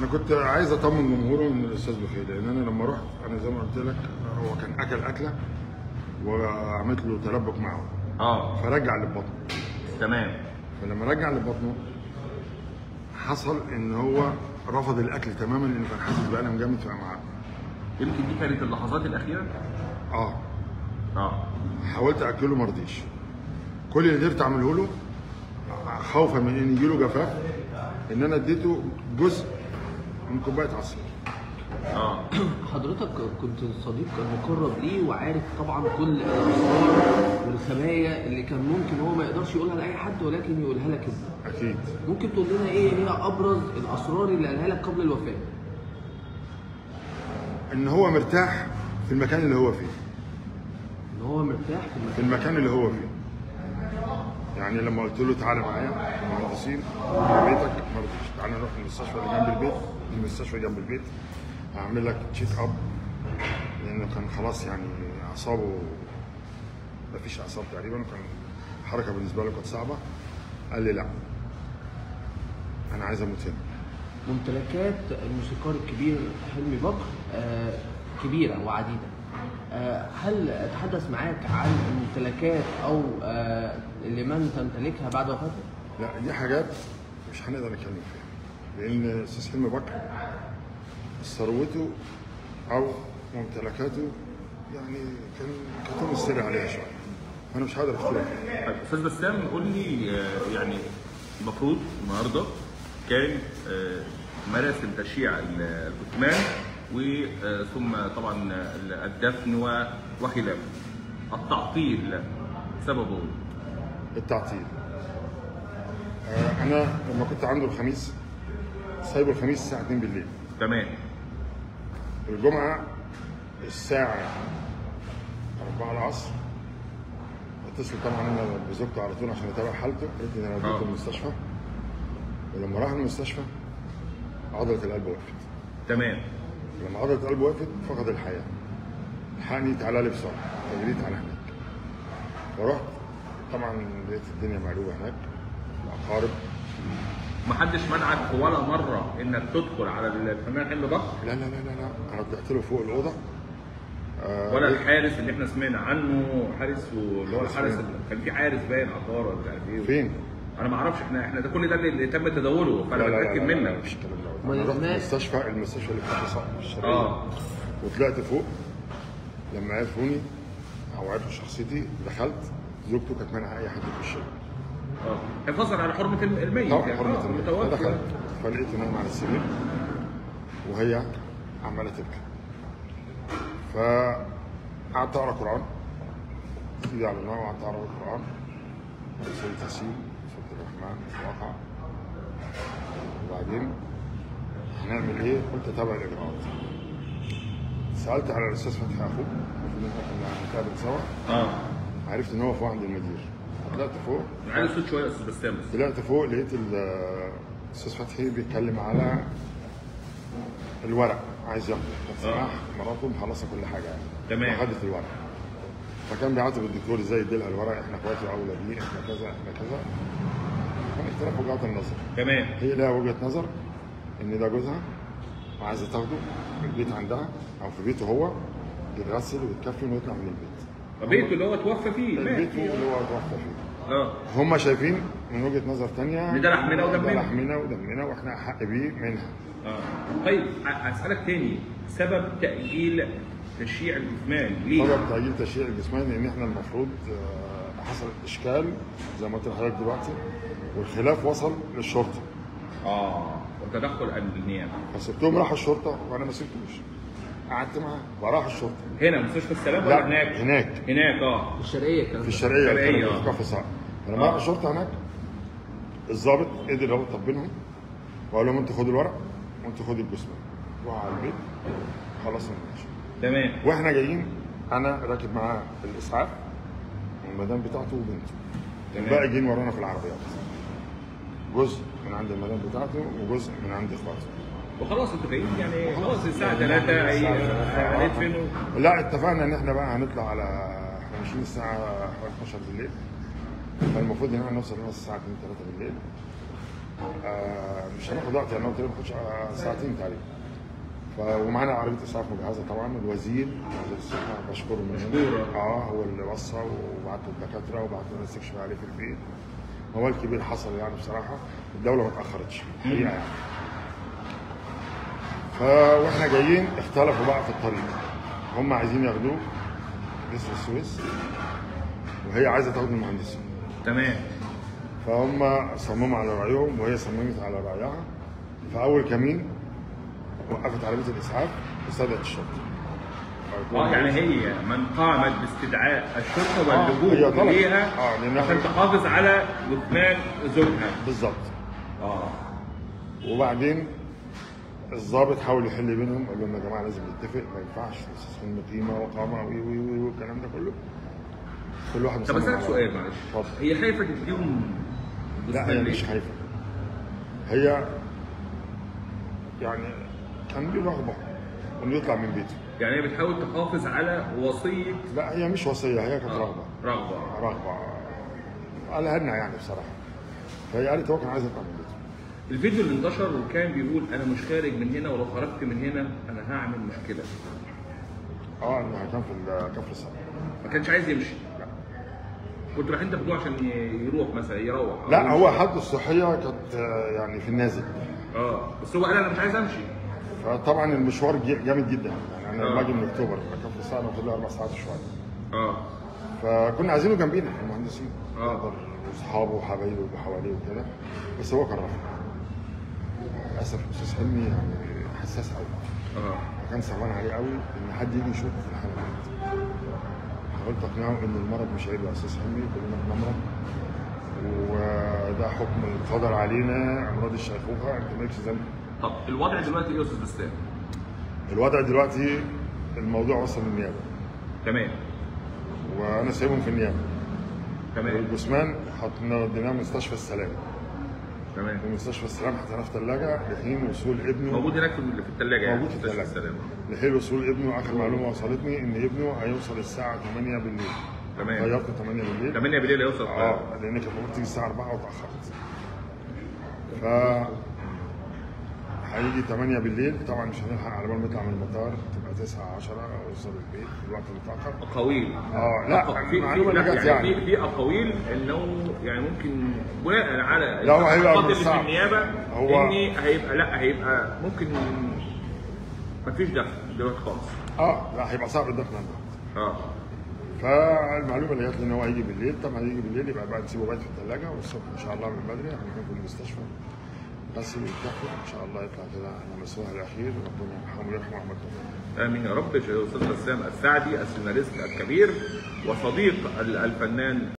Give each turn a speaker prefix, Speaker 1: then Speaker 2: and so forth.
Speaker 1: انا كنت عايز اطمن جمهوره ان الاستاذ بخير لان انا لما رحت انا زي ما قلت لك هو كان اكل اكله وعملت له تلبك معه
Speaker 2: اه
Speaker 1: فرجع لبطنه
Speaker 2: تمام
Speaker 1: فلما رجع لبطنه حصل ان هو رفض الاكل تماما لانه كان حاسس بالم جامد في امعائه
Speaker 2: يمكن دي كانت اللحظات الاخيره
Speaker 1: اه
Speaker 2: اه
Speaker 1: حاولت اكله ما رضيش كل اللي قدرت اعمله له خوفا من ان يجيله جفاف ان انا اديته جزء من كوبايه عصير
Speaker 2: اه
Speaker 3: حضرتك كنت صديق مقرب ليه وعارف طبعا كل الاسرار والخبايا اللي كان ممكن هو ما يقدرش يقولها لاي حد ولكن يقولها لك انت
Speaker 1: اكيد
Speaker 3: ممكن تقول لنا ايه هي ابرز الاسرار اللي قالها لك قبل الوفاه
Speaker 1: ان هو مرتاح في المكان اللي هو فيه
Speaker 3: ان هو مرتاح في
Speaker 1: في
Speaker 3: المكان
Speaker 1: المكان اللي هو فيه يعني لما قلت له تعالى معايا المهندسين في بيتك ما رضيش تعالى نروح المستشفى اللي جنب البيت المستشفى جنب البيت هعمل لك تشيك اب لانه كان خلاص يعني اعصابه ما فيش اعصاب تقريبا وكان الحركه بالنسبه له كانت صعبه قال لي لا انا عايز اموت هنا
Speaker 3: ممتلكات الموسيقار الكبير حلمي بكر آه، كبيره وعديده آه، هل تحدث معاك عن الممتلكات او آه، لمن تمتلكها بعد وفاته؟
Speaker 1: لا دي حاجات مش هنقدر نتكلم فيها لان استاذ حلمي بكر ثروته او ممتلكاته يعني كان كتم السر عليها شويه فانا مش هقدر افترق فيها
Speaker 2: طيب استاذ بسام قول لي آه، يعني المفروض النهارده كان آه، مراسم تشييع ال- الجثمان وثم طبعا الدفن و- وخلافه التعطيل سببه
Speaker 1: التعطيل آه، انا لما كنت عنده الخميس سايبه الخميس الساعه 2 بالليل
Speaker 2: تمام
Speaker 1: الجمعه الساعه 4 العصر اتصل طبعا انا بزوجته على طول عشان اتابع حالته قالت لي انا وديته
Speaker 2: آه.
Speaker 1: المستشفى ولما راح المستشفى عضله القلب وقفت
Speaker 2: تمام
Speaker 1: لما عضله القلب وقفت فقد الحياه الحقني تعالى لي بسرعه فجريت على هناك فرحت طبعا لقيت الدنيا مقلوبه هناك الاقارب
Speaker 2: محدش منعك ولا مره انك تدخل على الفنان حلمي بكر
Speaker 1: لا لا لا لا لا انا طلعت له فوق الاوضه آه
Speaker 2: ولا الحارس اللي احنا سمعنا عنه حارس واللي هو
Speaker 1: حارس
Speaker 2: الحارس
Speaker 1: فين؟
Speaker 2: اللي كان في حارس باين عطاره ولا مش عارف ايه
Speaker 1: فين؟
Speaker 2: انا ما اعرفش احنا احنا ده كل ده اللي تم تداوله فانا بتاكد منك
Speaker 1: مفيش الكلام ده
Speaker 3: أمال
Speaker 1: انا رحت
Speaker 3: الناس-
Speaker 1: المستشفى المستشفى اللي في الشرقية الشرقية
Speaker 2: اه
Speaker 1: وطلعت فوق لما عرفوني او عرفوا شخصيتي دخلت زوجته كانت مانعه اي حد يخش لي.
Speaker 2: اه حفاظا على حرمه الم- الميت
Speaker 1: طبعا
Speaker 2: يعني.
Speaker 1: حرمه
Speaker 2: آه،
Speaker 1: الموت
Speaker 2: متوفي.
Speaker 1: فدخلت فلقيته نايم على السرير وهي عماله تبكي فقعدت اقرا قران ايدي على النار وقعدت اقرا القران سوره ياسين سوره الرحمن الواقع وبعدين هنعمل ايه؟ قلت اتابع الاجراءات سالت على الاستاذ فتحي اخوه المفروض ان احنا كنا هنتقابل سوا
Speaker 2: اه
Speaker 1: عرفت ان هو فوق عند المدير طلعت فوق
Speaker 2: عايز صوت شويه يا استاذ بسام بس
Speaker 1: طلعت فوق لقيت ال- الاستاذ فتحي بيتكلم على الورق عايز ياخده كان
Speaker 2: آه.
Speaker 1: سماح مراته مخلصه كل حاجه يعني
Speaker 2: تمام.
Speaker 1: وخدت الورق فكان بيعاتب الدكتور ازاي يديلها الورق احنا اخواتي اولى بيه احنا كذا احنا كذا كان اختلاف وجهات النظر
Speaker 2: تمام
Speaker 1: هي لها وجهه نظر ان ده جوزها وعايزه تاخده في البيت عندها او في بيته هو يتغسل ويتكفن ويطلع من البيت
Speaker 2: بيته اللي هو توفى فيه مات
Speaker 1: البيت
Speaker 2: فيه
Speaker 1: اللي هو توفى فيه
Speaker 2: اه
Speaker 1: هم شايفين من وجهه نظر تانية
Speaker 2: إن ده لحمنا ودمنا.
Speaker 1: ده لحمنا ودمنا واحنا احق بيه منها
Speaker 2: اه طيب ع- اسالك تاني سبب تاجيل تشييع الجثمان ليه؟
Speaker 1: سبب تأجيل تشييع الجسمان لأن احنا المفروض آه، حصل إشكال زي ما قلت لحضرتك دلوقتي والخلاف وصل للشرطة
Speaker 2: اه وتدخل النيابه
Speaker 1: فسبتهم راحوا الشرطة وأنا ما سبتوش قعدت معاه وراح الشرطة
Speaker 2: هنا مستشفى السلام ولا
Speaker 1: لا
Speaker 2: هناك؟
Speaker 1: هناك
Speaker 2: هناك اه
Speaker 3: في الشرقيه الكلام
Speaker 1: في
Speaker 3: ده.
Speaker 1: الشرقية
Speaker 2: الشرقية،
Speaker 1: كانوا
Speaker 2: آه.
Speaker 1: في كفر صعب فلما راح الشرطة هناك الضابط قدر يربط بينهم وقال لهم انتوا خدوا الورق وانتوا خدوا الجثمان روحوا على البيت خلصنا المناقشة
Speaker 2: تمام
Speaker 1: واحنا جايين انا راكب معاه الاسعاف والمدام بتاعته وبنته
Speaker 2: تمام.
Speaker 1: الباقي جايين ورانا في العربيات جزء من عند المدام بتاعته وجزء من عند اخواته
Speaker 2: وخلاص انتوا جايين يعني خلاص الساعه 3 هي هندفن
Speaker 1: لا اتفقنا ان احنا بقى هنطلع على احنا ماشيين الساعه حوالي 12 بالليل فالمفروض ان احنا نوصل هنا الساعه 2 3 بالليل آه مش هناخد وقت يعني قلت له ما ناخدش آه، ساعتين تقريبا ف ومعانا عربيه اسعاف مجهزه طبعا الوزير وزير الصحه بشكره من هنا
Speaker 2: مشكورة.
Speaker 1: اه هو اللي وصى وبعت الدكاتره وبعت الناس تكشف عليه في البيت موال كبير حصل يعني بصراحه الدوله ما اتاخرتش الحقيقه يعني ف واحنا جايين اختلفوا بقى في الطريق هم عايزين ياخدوه جسر السويس وهي عايزه تاخد المهندسين
Speaker 2: تمام
Speaker 1: فهم صمموا على رايهم وهي صممت على رايها فاول كمين وقفت عربيه الاسعاف وصدت الشرطه
Speaker 2: اه يعني هي من قامت باستدعاء الشرطه
Speaker 1: آه، هي
Speaker 2: واللجوء
Speaker 1: طلبت.
Speaker 2: اليها
Speaker 1: آه، لأنها-
Speaker 2: عشان تحافظ على جثمان زوجها
Speaker 1: بالظبط
Speaker 2: اه
Speaker 1: وبعدين الضابط حاول يحل بينهم قال لهم يا جماعه لازم نتفق ما ينفعش تستثمر قيمه وقامه وي وي وي والكلام ده كله كل واحد
Speaker 2: طب
Speaker 1: مصمم
Speaker 2: اسالك
Speaker 1: على
Speaker 2: سؤال
Speaker 1: رأيه.
Speaker 2: معلش
Speaker 1: اتفضل
Speaker 2: هي خايفه تديهم
Speaker 1: لا
Speaker 2: جثمان
Speaker 1: هي
Speaker 2: ليه؟
Speaker 1: مش خايفه هي يعني كان ليه رغبه انه يطلع من بيته
Speaker 2: يعني هي بتحاول تحافظ على وصيه
Speaker 1: لا هي مش وصيه هي كانت
Speaker 2: آه،
Speaker 1: رغبه
Speaker 2: رغبه
Speaker 1: رغبه قالها لنا يعني بصراحه فهي قالت هو كان عايز يطلع من بيته
Speaker 2: الفيديو اللي انتشر وكان بيقول انا مش خارج من هنا ولو خرجت من هنا انا هعمل مشكله
Speaker 1: اه انها كان في كفر الصبر
Speaker 2: ما كانش عايز يمشي كنت رايحين تاخدوه عشان ي- يروح مثلا يروح أو
Speaker 1: لا
Speaker 2: يمشي.
Speaker 1: هو حالته الصحيه كانت آه، يعني في النازل
Speaker 2: اه بس هو قال انا مش عايز امشي
Speaker 1: فطبعا المشوار جي- جامد جدا يعني انا
Speaker 2: آه.
Speaker 1: لما اجي من اكتوبر كفر الصبر باخد لي اربع ساعات وشويه
Speaker 2: اه
Speaker 1: فكنا عايزينه جنبينا المهندسين
Speaker 2: آه.
Speaker 1: يقدر واصحابه وحبايبه اللي حواليه وكده بس هو كان رافض للاسف استاذ حلمي يعني حساس قوي
Speaker 2: اه
Speaker 1: وكان صعبان عليه قوي ان حد يجي يشوفه في الحاله دي حاولت اقنعه ان المرض مش عيب يا استاذ حلمي كلنا بنمرض وده حكم القدر علينا امراض الشيخوخه انت مالكش ذنب
Speaker 2: طب الوضع دلوقتي ايه يا استاذ بسام؟
Speaker 1: الوضع دلوقتي الموضوع وصل للنيابه
Speaker 2: تمام
Speaker 1: وانا سايبهم في النيابه
Speaker 2: تمام
Speaker 1: والجثمان حطينا وديناه مستشفى السلام
Speaker 2: تمام
Speaker 1: ومستشفى السلام حطيناه في ثلاجه لحين وصول ابنه
Speaker 2: موجود هناك في في الثلاجه يعني
Speaker 1: موجود في
Speaker 2: مستشفى
Speaker 1: الثلاجه
Speaker 2: السلام
Speaker 1: لحين وصول ابنه اخر معلومه وصلتني ان ابنه هيوصل الساعه 8 بالليل
Speaker 2: تمام.
Speaker 1: غيرته 8 بالليل
Speaker 2: 8 بالليل هيوصل
Speaker 1: اه لان كان المفروض تيجي الساعه 4 واتاخرت ف هيجي 8 بالليل طبعا مش هنلحق على بال ما نطلع من المطار تبقى 9 10 اوصل البيت في الوقت المتاخر
Speaker 2: اقاويل
Speaker 1: اه لا
Speaker 2: في في
Speaker 1: المعلومه اللي
Speaker 2: لا،
Speaker 1: جت
Speaker 2: يعني
Speaker 1: يعني
Speaker 2: في في اقاويل انه يعني ممكن بناء على
Speaker 1: لا، هو هيبقى
Speaker 2: التحقيقات
Speaker 1: من
Speaker 2: اللي في
Speaker 1: الصعب.
Speaker 2: النيابه
Speaker 1: هو-
Speaker 2: ان هيبقى لا هيبقى ممكن مفيش دخل دلوقتي خالص
Speaker 1: اه لا هيبقى صعب الدخل عنده
Speaker 2: اه
Speaker 1: فالمعلومه اللي جت لي ان هو هيجي بالليل طبعا هيجي بالليل يبقى بقى نسيبه بايت في الثلاجه والصبح ان شاء الله من بدري هنكون في المستشفى بس يتكفل ان شاء الله يطلع كده على مسواه الاخير ربنا يرحمه ويرحمه رحمه الله
Speaker 2: امين يا رب يا استاذ بسام السعدي السيناريست الكبير وصديق ال- الفنان